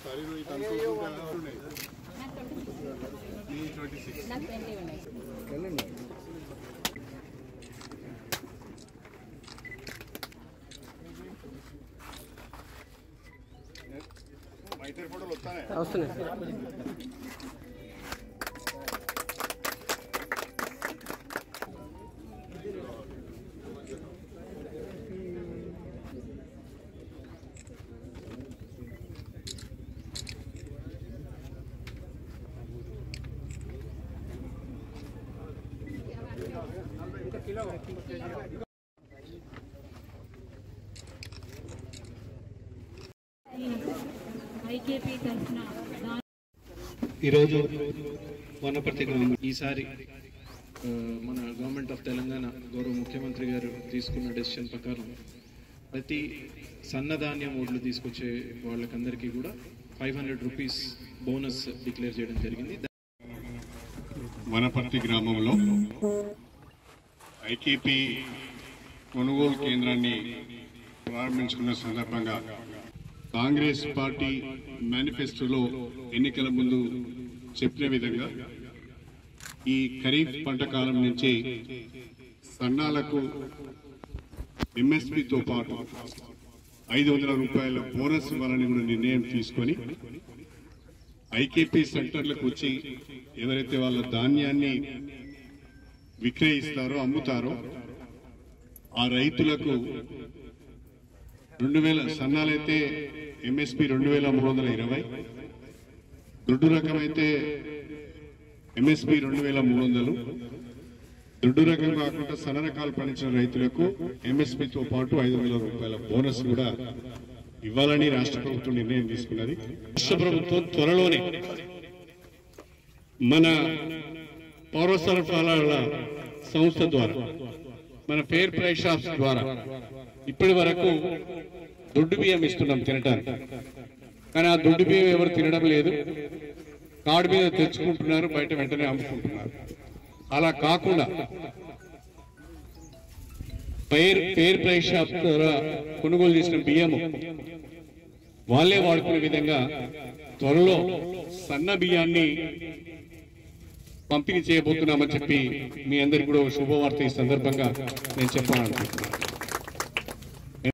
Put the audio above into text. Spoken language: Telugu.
నాకు ట్వంటీ ఉన్నాయి ఐకేపీ తరఫున దా- ఈరోజు వనపర్తి గ్రామం ఈసారి ఆ, మన గవర్నమెంట్ ఆఫ్ తెలంగాణ గౌరవ ముఖ్యమంత్రి గారు తీసుకున్న డెసిషన్ ప్రకారం ప్రతి సన్నధాన్యం ఓట్లు తీసుకొచ్చే వాళ్ళకందరికీ కూడా five hundred rupees bonus declare చేయడం జరిగింది వనపర్తి గ్రామంలో ఐకేపీ కొనుగోలు కేంద్రాన్ని ప్రారంభించుకున్న సందర్భంగా కాంగ్రెస్ పార్టీ మేనిఫెస్టోలో ఎన్నికల ముందు చెప్పిన విధంగా ఈ ఖరీఫ్ పంట కాలం నుంచి సన్నాలకు ఎంఎస్పితో పాటు ఐదు వందల రూపాయల బోనస్ ఇవ్వాలని కూడా నిర్ణయం తీసుకొని ఐకేపీ సెంటర్లకు వచ్చి ఎవరైతే వాళ్ళ ధాన్యాన్ని విక్రయిస్తారో అమ్ముతారో ఆ రైతులకు రెండు వేల సన్నాలైతే ఎంఎస్పి రెండు వేల మూడు వందల ఇరవై దొడ్డు రకం అయితే ఎంఎస్పి రెండు వేల మూడు వందలు దొడ్డు రకం కాకుండా సన్న రకాలు పండించిన రైతులకు ఎంఎస్పితో పాటు ఐదు వేల రూపాయల బోనస్ కూడా ఇవ్వాలని రాష్ట్ర ప్రభుత్వం నిర్ణయం తీసుకున్నది రాష్ట్ర ప్రభుత్వం త్వరలోనే మన పౌర సరఫరాల సంస్థ ద్వారా మన ఫేర్ ప్రైస్ షాప్స్ ద్వారా ఇప్పటి వరకు దొడ్డు బియ్యం ఇస్తున్నాం తినడానికి కానీ ఆ దొడ్డు బియ్యం ఎవరు తినడం లేదు కార్డు మీద తెచ్చుకుంటున్నారు బయట వెంటనే అమ్ముకుంటున్నారు అలా కాకుండా ఫేర్ ఫేర్ ప్రైస్ షాప్ ద్వారా కొనుగోలు చేసిన బియ్యము వాళ్ళే వాడుకునే విధంగా త్వరలో సన్న బియ్యాన్ని పంపిణీ చేయబోతున్నామని చెప్పి మీ అందరికి కూడా ఒక శుభవార్త ఈ సందర్భంగా నేను చెప్పాలనుకుంటున్నాను